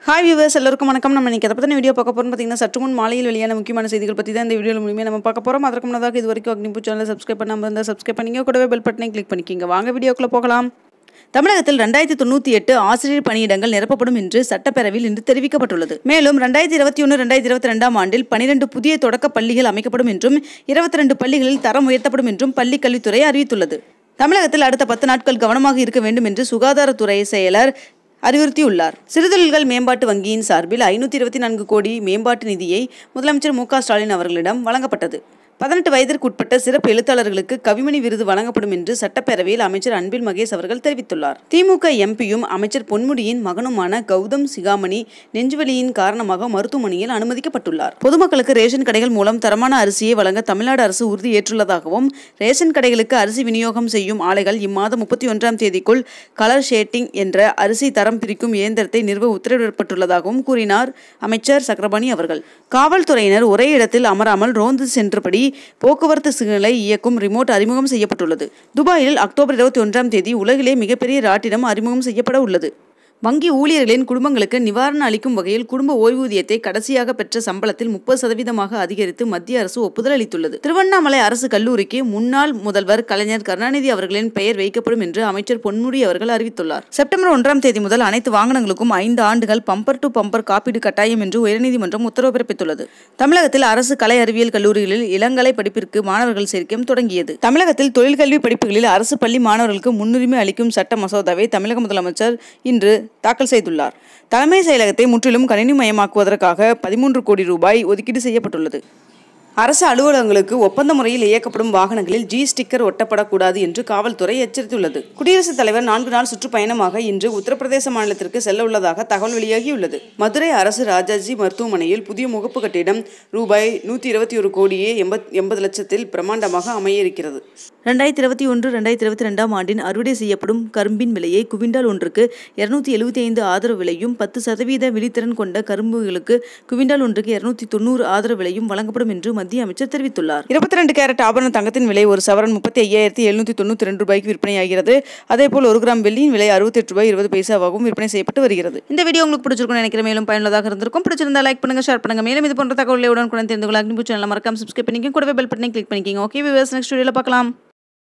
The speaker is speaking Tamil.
ஹாய் வியூவர்ஸ் எல்லாருக்கும் வணக்கம் நம்ம இன்னைக்கு எதை பற்றின வீடியோ பார்க்க போகிறோம் பார்த்தீங்கன்னா சற்று முன் மாலையில் வெளியான முக்கியமான செய்திகள் பற்றி தான் இந்த வீடியோ மூலியமாக நம்ம பார்க்க போகிறோம் அதற்கு முன்னதாக இது வரைக்கும் அக்னிபூ சேனலை சப்ஸ்கிரைப் பண்ணாமல் இருந்தால் சப்ஸ்கிரைப் பண்ணிங்க கூடவே பெல் பட்டனை கிளிக் பண்ணிக்கிங்க வாங்க வீடியோக்குள்ளே போகலாம் தமிழகத்தில் ரெண்டாயிரத்தி தொண்ணூற்றி எட்டு ஆசிரியர் பணியிடங்கள் நிரப்பப்படும் என்று சட்டப்பேரவையில் இன்று தெரிவிக்கப்பட்டுள்ளது மேலும் ரெண்டாயிரத்தி இருபத்தி ஒன்று ரெண்டாயிரத்தி இருபத்தி ரெண்டாம் ஆண்டில் பனிரெண்டு புதிய தொடக்க பள்ளிகள் அமைக்கப்படும் என்றும் இருபத்தி ரெண்டு பள்ளிகளில் தரம் உயர்த்தப்படும் என்றும் பள்ளிக் கல்வித்துறை அறிவித்துள்ளது தமிழகத்தில் அடுத்த பத்து நாட்கள் கவனமாக இருக்க வேண்டும் என்று சுகாதாரத்துறை செயலர் அறிவுறுத்தியுள்ளார் சிறுதொழில்கள் மேம்பாட்டு வங்கியின் சார்பில் ஐநூற்றி இருபத்தி நான்கு கோடி மேம்பாட்டு நிதியை முதலமைச்சர் மு க ஸ்டாலின் அவர்களிடம் வழங்கப்பட்டது பதினெட்டு வயதிற்கு உட்பட்ட சிறப்பு எழுத்தாளர்களுக்கு கவிமணி விருது வழங்கப்படும் என்று சட்டப்பேரவையில் அமைச்சர் அன்பில் மகேஷ் அவர்கள் தெரிவித்துள்ளார் திமுக எம்பியும் அமைச்சர் பொன்முடியின் மகனுமான கௌதம் சிகாமணி நெஞ்சுவலியின் காரணமாக மருத்துவமனையில் அனுமதிக்கப்பட்டுள்ளார் பொதுமக்களுக்கு ரேஷன் கடைகள் மூலம் தரமான அரிசியை வழங்க தமிழ்நாடு அரசு உறுதி ஏற்றுள்ளதாகவும் ரேஷன் கடைகளுக்கு அரிசி விநியோகம் செய்யும் ஆலைகள் இம்மாதம் முப்பத்தி ஒன்றாம் தேதிக்குள் கலர் ஷேட்டிங் என்ற அரிசி தரம் பிரிக்கும் இயந்திரத்தை நிறுவ உத்தரவிடப்பட்டுள்ளதாகவும் கூறினார் அமைச்சர் சக்கரபாணி அவர்கள் காவல்துறையினர் ஒரே இடத்தில் அமராமல் ரோந்து சென்றபடி போக்குவரத்து சிக்னலை இயக்கும் ரிமோட் அறிமுகம் செய்யப்பட்டுள்ளது துபாயில் அக்டோபர் இருபத்தி ஒன்றாம் தேதி உலகிலே மிகப்பெரிய ராட்டினம் அறிமுகம் செய்யப்பட உள்ளது வங்கி ஊழியர்களின் குடும்பங்களுக்கு நிவாரணம் அளிக்கும் வகையில் குடும்ப ஓய்வூதியத்தை கடைசியாக பெற்ற சம்பளத்தில் முப்பது சதவீதமாக அதிகரித்து மத்திய அரசு ஒப்புதல் அளித்துள்ளது திருவண்ணாமலை அரசு கல்லூரிக்கு முன்னாள் முதல்வர் கலைஞர் கருணாநிதி அவர்களின் பெயர் வைக்கப்படும் என்று அமைச்சர் பொன்முடி அவர்கள் அறிவித்துள்ளார் செப்டம்பர் ஒன்றாம் தேதி முதல் அனைத்து வாகனங்களுக்கும் ஐந்து ஆண்டுகள் பம்பர் டு பம்பர் காப்பீடு கட்டாயம் என்று உயர்நீதிமன்றம் உத்தரவு பிறப்பித்துள்ளது தமிழகத்தில் அரசு கலை அறிவியல் கல்லூரிகளில் இளங்கலை படிப்பிற்கு மாணவர்கள் சேர்க்கையும் தொடங்கியது தமிழகத்தில் தொழிற்கல்வி படிப்புகளில் அரசு பள்ளி மாணவர்களுக்கு முன்னுரிமை அளிக்கும் சட்ட மசோதாவை தமிழக முதலமைச்சர் இன்று தாக்கல் செய்துள்ளார் தலைமை செயலகத்தை முற்றிலும் கணினிமயமாக்குவதற்காக பதிமூன்று கோடி ரூபாய் ஒதுக்கீடு செய்யப்பட்டுள்ளது அரசு அலுவலகங்களுக்கு ஒப்பந்த முறையில் இயக்கப்படும் வாகனங்களில் ஜி ஸ்டிக்கர் ஒட்டப்படக்கூடாது என்று காவல்துறை எச்சரித்துள்ளது குடியரசுத் தலைவர் நான்கு நாள் சுற்றுப்பயணமாக இன்று உத்தரப்பிரதேச மாநிலத்திற்கு செல்ல உள்ளதாக தகவல் வெளியாகியுள்ளது மதுரை அரசு ராஜாஜி மருத்துவமனையில் புதிய முகப்பு கட்டிடம் ரூபாய் நூற்றி இருபத்தி ஒரு கோடியே எண்பத் எண்பது லட்சத்தில் பிரம்மாண்டமாக அமைய இருக்கிறது ரெண்டாயிரத்தி இருபத்தி ஒன்று ரெண்டாயிரத்தி இருபத்தி ரெண்டாம் ஆண்டின் அறுவடை செய்யப்படும் கரும்பின் விலையை குவிண்டால் ஒன்றுக்கு இருநூத்தி எழுபத்தி ஐந்து ஆதரவு விலையும் பத்து சதவீத விழித்திறன் கொண்ட கரும்புகளுக்கு குவிண்டால் ஒன்றுக்கு இருநூத்தி தொண்ணூறு ஆதரவு விலையும் வழங்கப்படும் என்று மத்திய அமைச்சர் தெரிவித்துள்ளார் இருபத்தி ரெண்டு கேரட் ஆபரண தங்கத்தின் விலை ஒரு சவரன் முப்பத்தி ஐயாயிரத்தி எழுநூத்தி தொண்ணூத்தி ரெண்டு ரூபாய்க்கு விற்பனையாகிறது அதேபோல் ஒரு கிராம் வெள்ளியின் விலை அறுபத்தி எட்டு ரூபாய் இருபது பைசாவாகவும் விற்பனை செய்யப்பட்டு வருகிறது இந்த வீடியோ உங்களுக்கு பிடிச்சிருக்கும் நினைக்கிறேன் மேலும் பயனுள்ளதாக இருந்திருக்கும் பிடிச்சிருந்தா லைக் பண்ணுங்க ஷேர் பண்ணுங்க மேலும் இது போன்ற தகவலை உடனுக்குடன் தெரிந்து கொள்ள அக்னிபூ சேனல் மறக்காம சப்ஸ்கிரைப் பண்ணிக்கோங்க கூடவே பெல் பட்டனை கிளிக் பண்ணிக்கோங்க ஓகே விவர்ஸ் நெக்ஸ்ட் வீடியோவில் பார்க்கலாம்